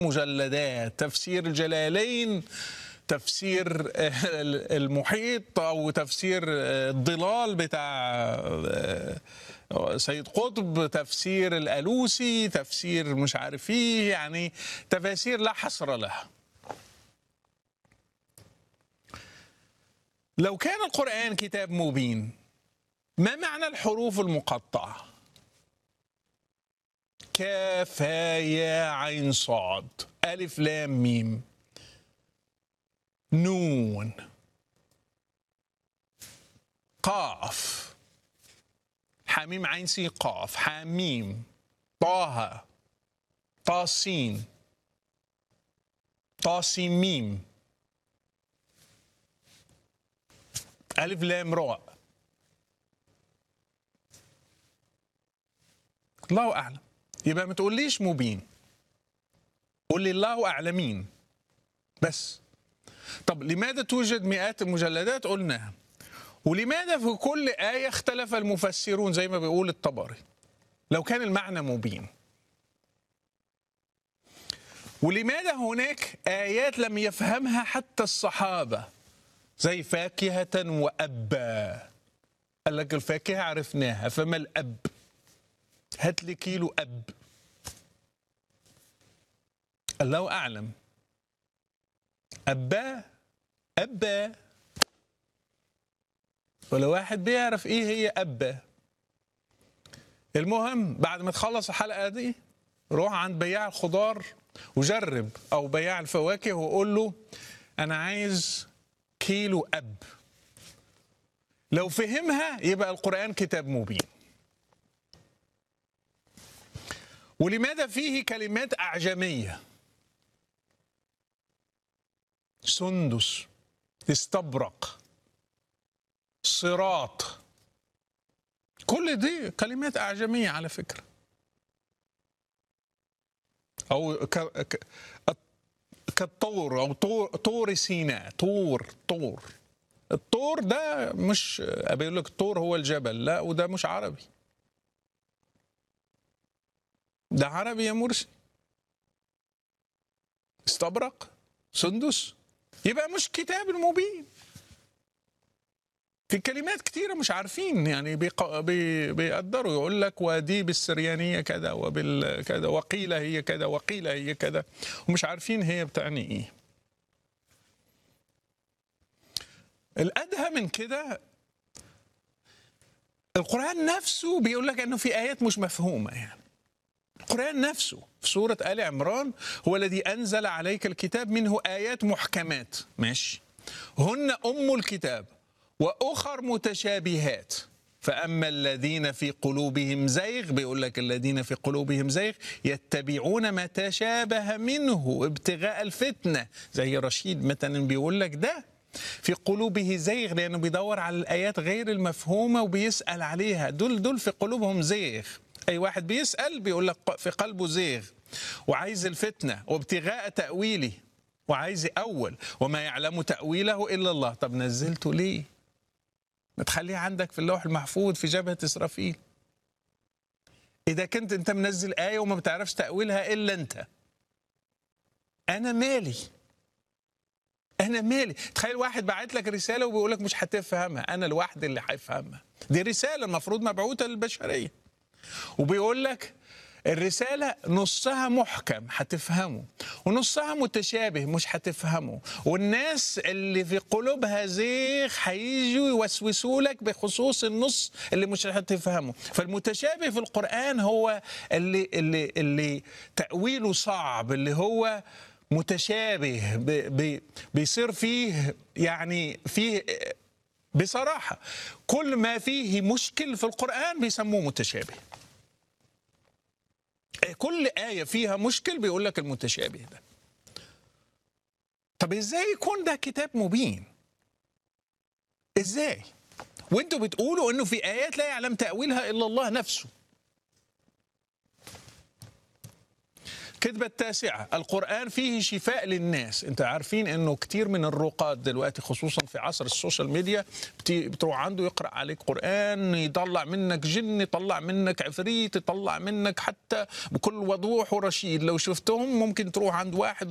مجلدات تفسير الجلالين تفسير المحيط او تفسير الضلال بتاع سيد قطب تفسير الالوسي تفسير مش عارف ايه يعني تفاسير لا حصر لها لو كان القران كتاب مبين ما معنى الحروف المقطعه كاف يا عين صاد ألف لام ميم نون قاف حميم عين سين قاف حميم طه طاسين طاسين ميم ألف لام راء الله أعلم يبقى ما تقوليش مبين قول لي الله أعلمين بس طب لماذا توجد مئات المجلدات قلناها ولماذا في كل آية اختلف المفسرون زي ما بيقول الطبري لو كان المعنى مبين ولماذا هناك آيات لم يفهمها حتى الصحابة زي فاكهة وأبا قال لك الفاكهة عرفناها فما الأب هات لي كيلو أب الله أعلم أبا أبا ولا واحد بيعرف إيه هي أبا المهم بعد ما تخلص الحلقة دي روح عند بياع الخضار وجرب أو بياع الفواكه وقول له أنا عايز كيلو أب لو فهمها يبقى القرآن كتاب مبين ولماذا فيه كلمات أعجمية سندس استبرق صراط كل دي كلمات أعجمية على فكرة أو ك... ك... كالطور أو طور, طور سيناء طور طور الطور ده مش بيقول لك الطور هو الجبل لا وده مش عربي ده عربي يا مرسي استبرق سندس يبقى مش كتاب مبين في كلمات كتيرة مش عارفين يعني بيق... بي... بيقدروا يقول لك ودي بالسريانية كذا وبال كذا وقيل هي كذا وقيل هي كذا ومش عارفين هي بتعني ايه الأدهى من كده القرآن نفسه بيقول لك انه في آيات مش مفهومة يعني القرآن نفسه في سورة آل عمران هو الذي أنزل عليك الكتاب منه آيات محكمات ماشي هن أم الكتاب وأخر متشابهات فأما الذين في قلوبهم زيغ بيقول لك الذين في قلوبهم زيغ يتبعون ما تشابه منه ابتغاء الفتنة زي رشيد مثلا بيقول لك ده في قلوبه زيغ لأنه بيدور على الآيات غير المفهومة وبيسأل عليها دول دول في قلوبهم زيغ اي واحد بيسال بيقول لك في قلبه زيغ وعايز الفتنه وابتغاء تاويله وعايز اول وما يعلم تاويله الا الله طب نزلته ليه ما تخليه عندك في اللوح المحفوظ في جبهه اسرافيل اذا كنت انت منزل ايه وما بتعرفش تاويلها الا انت انا مالي انا مالي تخيل واحد باعت لك رساله وبيقول لك مش هتفهمها انا لوحدي اللي هفهمها دي رساله المفروض مبعوثه للبشريه وبيقول لك الرسالة نصها محكم هتفهمه ونصها متشابه مش هتفهمه والناس اللي في قلوبها زيغ هيجوا يوسوسوا لك بخصوص النص اللي مش هتفهمه فالمتشابه في القرآن هو اللي اللي اللي تأويله صعب اللي هو متشابه بي بي بيصير فيه يعني فيه بصراحة كل ما فيه مشكل في القرآن بيسموه متشابه كل آية فيها مشكل بيقول لك المتشابه ده طب ازاي يكون ده كتاب مبين ازاي وانتوا بتقولوا انه في آيات لا يعلم تأويلها إلا الله نفسه كذبة التاسعة القرآن فيه شفاء للناس انت عارفين انه كتير من الرقاد دلوقتي خصوصا في عصر السوشيال ميديا بتي- بتروح عنده يقرأ عليك قرآن يطلع منك جن يطلع منك عفريت يطلع منك حتى بكل وضوح ورشيد لو شفتهم ممكن تروح عند واحد